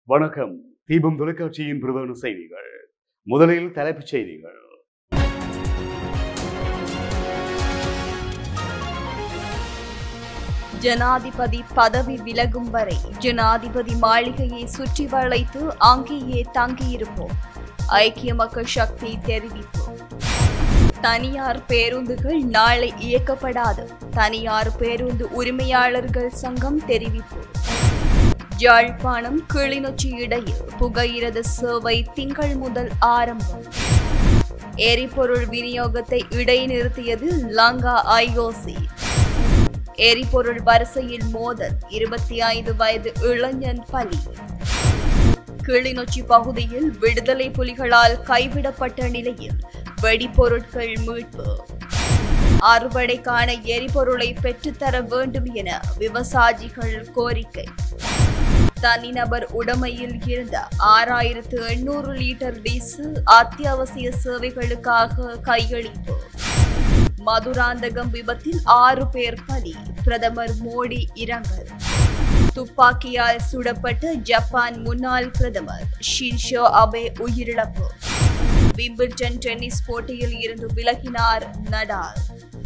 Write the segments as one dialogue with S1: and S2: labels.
S1: வணக்கம் தீபம் தொலைக்காட்சியின் பிரதான செய்திகள் முதலில் தலைப்புச் செய்திகள்
S2: ஜனாதிபதி பதவி விலகும் வரை ஜனாதிபதி மாளிகையை சுற்றி வளைத்து அங்கேயே தங்கியிருப்போம் ஐக்கிய மக்கள் சக்தி தெரிவிப்பு தனியார் பேருந்துகள் நாளை இயக்கப்படாது தனியார் பேருந்து உரிமையாளர்கள் சங்கம் தெரிவிப்பு யாழ்ப்பாணம் கிளிநொச்சி இடையில் புகையிரத சேவை திங்கள் முதல் ஆரம்பம் எரிபொருள் விநியோகத்தை இடைநிறுத்தியது லங்கா ஐஓசி எரிபொருள் வரிசையில் மோதல் இருபத்தி ஐந்து வயது இளைஞன் பலி கிளிநொச்சி பகுதியில் விடுதலை புலிகளால் கைவிடப்பட்ட நிலையில் வெடிபொருட்கள் மீட்பு அறுவடைக்கான எரிபொருளை பெற்றுத்தர வேண்டும் என விவசாயிகள் கோரிக்கை தனிநபர் உடைமையில் இருந்த ஆறாயிரத்து எண்ணூறு லிட்டர் டீசல் அத்தியாவசிய சேவைகளுக்காக கையளிப்பு மதுராந்தகம் விபத்தில் ஆறு பேர் பலி பிரதமர் மோடி இரங்கல் துப்பாக்கியால் சுடப்பட்ட ஜப்பான் முன்னாள் பிரதமர் ஷின்ஷோ அபே உயிரிழப்பு விம்பிள்டன் டென்னிஸ் போட்டியில் இருந்து விலகினார் நடால்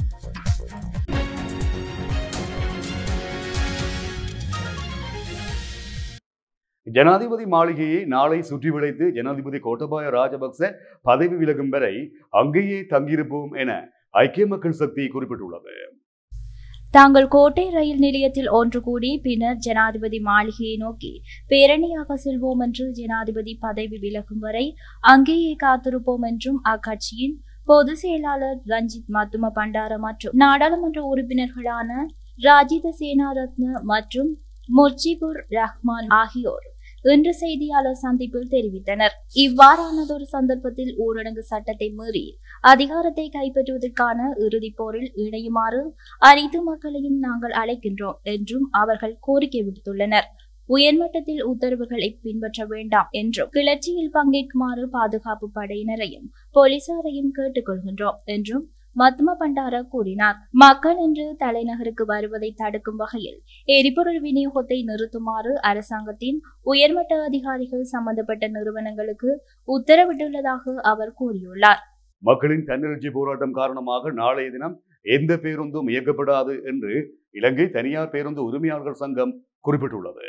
S1: ஜனாதிபதி மாளிகையை நாளை சுற்றி வளைத்து ஜனாதிபதி கோட்டபாய ராஜபக்ச பதவி விலகும் வரை அங்கேயே தங்கியிருப்போம் என ஐக்கிய மக்கள் சக்தி குறிப்பிட்டுள்ளது
S3: தாங்கள் கோட்டை ரயில் நிலையத்தில் ஒன்று கூடி பின்னர் ஜனாதிபதி மாளிகையை நோக்கி பேரணியாக செல்வோம் என்று ஜனாதிபதி பதவி விலகும் வரை அங்கேயே காத்திருப்போம் என்றும் அக்கட்சியின் பொதுச் செயலாளர் ரஞ்சித் மத்தும பண்டார மற்றும் நாடாளுமன்ற உறுப்பினர்களான ராஜித சேனாரத்ன மற்றும் முர்ஜிபுர் ரஹ்மான் ஆகியோர் இன்று செய்தியாளர் சந்திப்பில் தெரிவித்தனர் இவ்வாறானதொரு சந்தர்ப்பத்தில் ஊரடங்கு சட்டத்தை மீறி அதிகாரத்தை கைப்பற்றுவதற்கான இறுதிப் போரில் இணையுமாறு அனைத்து மக்களையும் நாங்கள் அழைக்கின்றோம் என்றும் அவர்கள் கோரிக்கை விடுத்துள்ளனர் உயர்மட்டத்தில் உத்தரவுகளை பின்பற்ற வேண்டாம் என்றும் கிளர்ச்சியில் பங்கேற்குமாறு பாதுகாப்பு படையினரையும் போலீசாரையும் கேட்டுக்கொள்கின்றோம் என்றும் மத்ம பண்டார கூறினார் மக்கள் இன்று தலைநகருக்கு வருவதை தடுக்கும் வகையில் எரிபொருள் விநியோகத்தை நிறுத்துமாறு அரசாங்கத்தின் உயர்மட்ட அதிகாரிகள் சம்பந்தப்பட்ட நிறுவனங்களுக்கு உத்தரவிட்டுள்ளதாக அவர் கூறியுள்ளார்
S1: மக்களின் தன்னெழுச்சி போராட்டம் காரணமாக நாளைய தினம் எந்த பேருந்தும் இயக்கப்படாது என்று இலங்கை தனியார் பேருந்து உரிமையாளர்கள் சங்கம் குறிப்பிட்டுள்ளது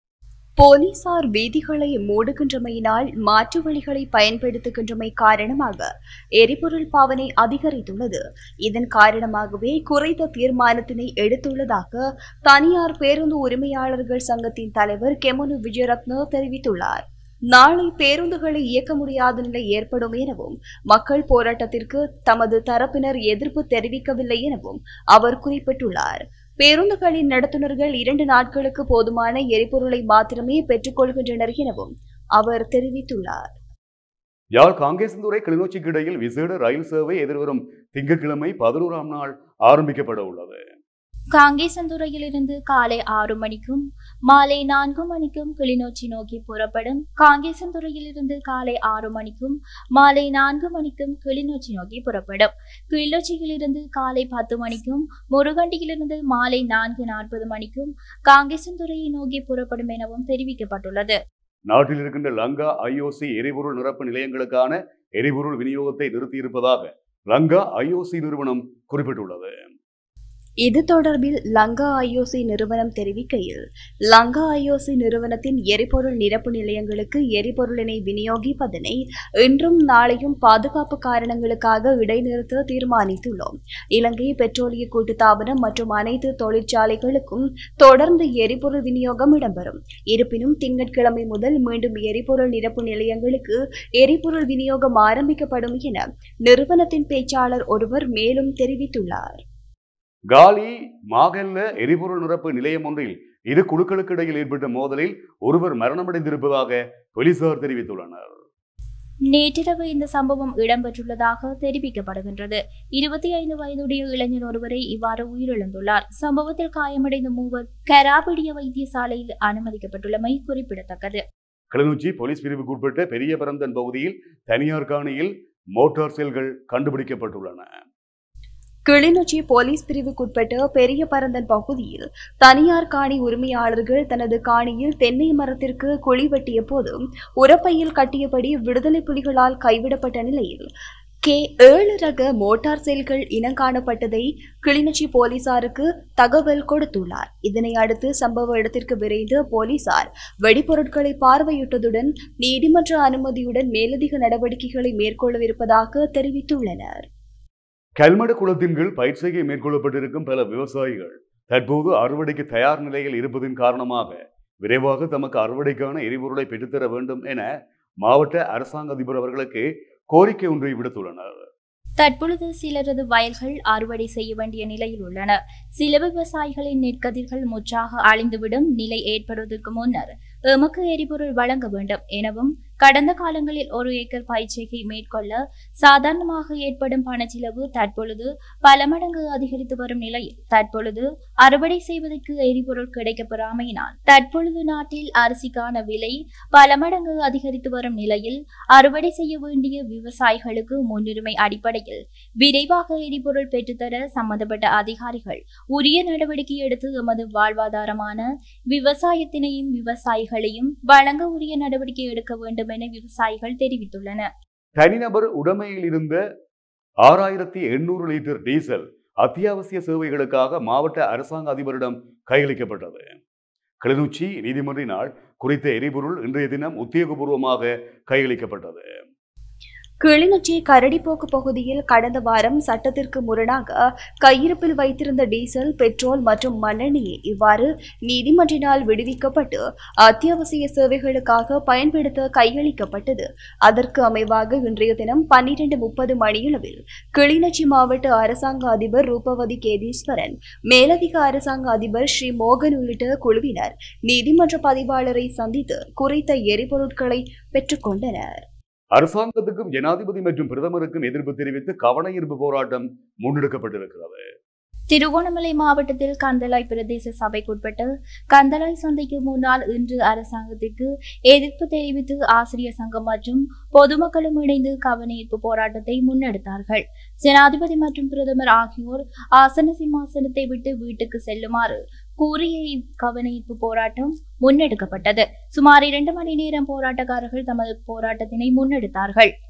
S2: போலீசார் வீதிகளை மூடுகின்றமையினால் மாற்று வழிகளை பயன்படுத்துகின்றமை காரணமாக எரிபொருள் பாவனை அதிகரித்துள்ளது இதன் காரணமாகவே குறைந்த தீர்மானத்தினை எடுத்துள்ளதாக தனியார் பேருந்து உரிமையாளர்கள் சங்கத்தின் தலைவர் கெமனு விஜயரத்ன தெரிவித்துள்ளார் நாளை பேருந்துகளை இயக்க முடியாத நிலை ஏற்படும் எனவும் மக்கள் போராட்டத்திற்கு தமது தரப்பினர் எதிர்ப்பு தெரிவிக்கவில்லை எனவும் அவர் குறிப்பிட்டுள்ளார் பேருந்துகளின் நடத்துனர்கள் இரண்டு நாட்களுக்கு போதுமான எரிபொருளை மாத்திரமே பெற்றுக்கொள்கின்றனர் எனவும் அவர் தெரிவித்துள்ளார்
S1: யாழ் காங்கேசந்துறை கிளிநொச்சிக்கு இடையில் விசேட ரயில் சேவை எதிர்வரும் திங்கட்கிழமை பதினோராம் நாள் ஆரம்பிக்கப்பட உள்ளது
S3: காங்கேசந்துறையிலிருந்து காலை ஆறு மணிக்கும் மாலை நான்கு மணிக்கும் கிளிநொச்சி நோக்கி புறப்படும் காங்கேசந்துறையிலிருந்து காலை ஆறு மணிக்கும் மாலை நான்கு மணிக்கும் கிளிநொச்சி நோக்கி புறப்படும் கிளிநொச்சியிலிருந்து காலை பத்து மணிக்கும் முருகண்டியிலிருந்து மாலை நான்கு நாற்பது மணிக்கும் காங்கேசந்துறையை நோக்கி புறப்படும் எனவும் தெரிவிக்கப்பட்டுள்ளது
S1: நாட்டில் இருக்கின்ற லங்கா ஐஓசி எரிபொருள் நிரப்பு நிலையங்களுக்கான எரிபொருள் விநியோகத்தை நிறுத்தியிருப்பதாக லங்கா ஐஓசி நிறுவனம் குறிப்பிட்டுள்ளது
S2: இது தொடர்பில் லங்கா ஐஓசி நிறுவனம் தெரிவிக்கையில் லங்கா ஐஓசி நிறுவனத்தின் எரிபொருள் நிரப்பு நிலையங்களுக்கு எரிபொருளினை விநியோகிப்பதனை இன்றும் நாளையும் பாதுகாப்பு காரணங்களுக்காக இடைநிறுத்த தீர்மானித்துள்ளோம் இலங்கை பெட்ரோலிய கூட்டுத்தாபனம் மற்றும் அனைத்து தொழிற்சாலைகளுக்கும் தொடர்ந்து எரிபொருள் விநியோகம் இடம்பெறும் இருப்பினும் திங்கட்கிழமை முதல் மீண்டும் எரிபொருள் நிரப்பு நிலையங்களுக்கு எரிபொருள் விநியோகம் ஆரம்பிக்கப்படும் என நிறுவனத்தின் பேச்சாளர் ஒருவர் மேலும் தெரிவித்துள்ளார்
S1: காலி மாகல்ல எரிபொருள் நிரப்பு நிலையம் ஒன்றில் இரு குழுக்களுக்கு இடையில் ஏற்பட்ட மோதலில் ஒருவர் மரணமடைந்திருப்பதாக போலீசார் தெரிவித்துள்ளனர்
S3: நேற்றிரவு இந்த சம்பவம் இடம்பெற்றுள்ளதாக தெரிவிக்கப்படுகின்றது இருபத்தி ஐந்து வயதுடைய இளைஞர் ஒருவரை இவ்வாறு உயிரிழந்துள்ளார் சம்பவத்தில் காயமடைந்த மூவர் கராபிடிய வைத்தியசாலையில் அனுமதிக்கப்பட்டுள்ளமை குறிப்பிடத்தக்கது
S1: கிளிநொச்சி போலீஸ் பிரிவுக்குட்பட்ட பெரிய பரந்தன் பகுதியில் தனியார் காணியில் மோட்டார் செல்கள் கண்டுபிடிக்கப்பட்டுள்ளன
S2: கிளிநொச்சி போலீஸ் பிரிவுக்குட்பட்ட பெரிய பரந்தன் பகுதியில் தனியார் காணி உரிமையாளர்கள் தனது காணியில் தென்னை மரத்திற்கு குழி வெட்டிய போது உரப்பையில் கட்டியபடி விடுதலை புலிகளால் கைவிடப்பட்ட நிலையில் கே ஏழு ரக மோட்டார் செல்கள் இனங்காணப்பட்டதை கிளிநொச்சி போலீசாருக்கு தகவல் கொடுத்துள்ளார் இதனை அடுத்து சம்பவ இடத்திற்கு விரைந்த போலீசார் வெடிபொருட்களை பார்வையிட்டதுடன் நீதிமன்ற அனுமதியுடன் மேலதிக நடவடிக்கைகளை மேற்கொள்ளவிருப்பதாக தெரிவித்துள்ளனர்
S1: கல்மட குளத்தின் கீழ் பயிற்சியை மேற்கொள்ளப்பட்டிருக்கும் பல விவசாயிகள் தற்போது அறுவடைக்கு தயார் நிலையில் இருப்பதன் காரணமாக விரைவாக தமக்கு அறுவடைக்கான எரிபொருளை பெற்றுத்தர வேண்டும் என மாவட்ட அரசாங்க அதிபர் அவர்களுக்கு கோரிக்கை ஒன்றை விடுத்துள்ளனர்
S3: தற்பொழுது சிலரது வயல்கள் அறுவடை செய்ய வேண்டிய நிலையில் உள்ளன சில விவசாயிகளின் நெற்கதிர்கள் முற்றாக அழிந்துவிடும் நிலை ஏற்படுவதற்கு முன்னர் எமக்கு எரிபொருள் வழங்க வேண்டும் எனவும் கடந்த காலங்களில் ஒரு ஏக்கர் பயிற்சியை மேற்கொள்ள சாதாரணமாக ஏற்படும் பணச்செலவு தற்பொழுது பல மடங்கு அதிகரித்து வரும் நிலையில் தற்பொழுது அறுவடை செய்வதற்கு எரிபொருள் கிடைக்கப்பெறாமையினால் தற்பொழுது நாட்டில் அரிசிக்கான விலை பல மடங்கு அதிகரித்து வரும் நிலையில் அறுவடை செய்ய வேண்டிய விவசாயிகளுக்கு முன்னுரிமை அடிப்படையில் விரைவாக எரிபொருள் பெற்றுத்தர சம்பந்தப்பட்ட அதிகாரிகள் உரிய நடவடிக்கை எடுத்து எமது வாழ்வாதாரமான விவசாயத்தினையும் விவசாயிகளையும் வழங்க உரிய நடவடிக்கை எடுக்க வேண்டும் என விவசாயிகள் தெரிவித்துள்ளனர்
S1: தனிநபர் உடைமையில் இருந்த ஆறாயிரத்தி எண்ணூறு லிட்டர் டீசல் அத்தியாவசிய சேவைகளுக்காக மாவட்ட அரசாங்க அதிபரிடம் கையளிக்கப்பட்டது கிளிநொச்சி நீதிமன்றினால் குறித்த எரிபொருள் இன்றைய தினம் உத்தியோகபூர்வமாக கையளிக்கப்பட்டது
S2: கிளிநொச்சி கரடிப்போக்கு பகுதியில் கடந்த வாரம் சட்டத்திற்கு முரணாக கையிருப்பில் வைத்திருந்த டீசல் பெட்ரோல் மற்றும் மண்ணெண்ணெயை இவ்வாறு நீதிமன்றினால் விடுவிக்கப்பட்டு அத்தியாவசிய சேவைகளுக்காக பயன்படுத்த கையளிக்கப்பட்டது அதற்கு அமைவாக இன்றைய தினம் பன்னிரண்டு முப்பது மணியளவில் கிளிநொச்சி மாவட்ட அரசாங்க அதிபர் ரூபவதி கேதீஸ்வரன் மேலதிக அரசாங்க அதிபர் ஸ்ரீ மோகன் உள்ளிட்ட குழுவினர் நீதிமன்ற பதிவாளரை சந்தித்து குறித்த எரிபொருட்களை பெற்றுக்கொண்டனர்
S1: அரசாங்கத்துக்கும் ஜனாதிபதி மற்றும் பிரதமருக்கும் எதிர்ப்பு தெரிவித்து கவனஈர்ப்பு போராட்டம் முன்னெடுக்கப்பட்டிருக்கிறது
S3: திருகோணமலை மாவட்டத்தில் கந்தளாய் பிரதேச சபைக்குட்பட்ட கந்தளாய் சந்தைக்கு முன்னால் இன்று அரசாங்கத்திற்கு எதிர்ப்பு தெரிவித்து ஆசிரியர் சங்கம் மற்றும் பொதுமக்களும் இணைந்து கவனஈர்ப்பு போராட்டத்தை முன்னெடுத்தார்கள் ஜனாதிபதி மற்றும் பிரதமர் ஆகியோர் ஆசன சிம்மாசனத்தை விட்டு வீட்டுக்கு செல்லுமாறு கூறிய இக்கவனஈர்ப்பு போராட்டம் முன்னெடுக்கப்பட்டது சுமார் இரண்டு மணி நேரம் போராட்டக்காரர்கள் தமது போராட்டத்தினை முன்னெடுத்தார்கள்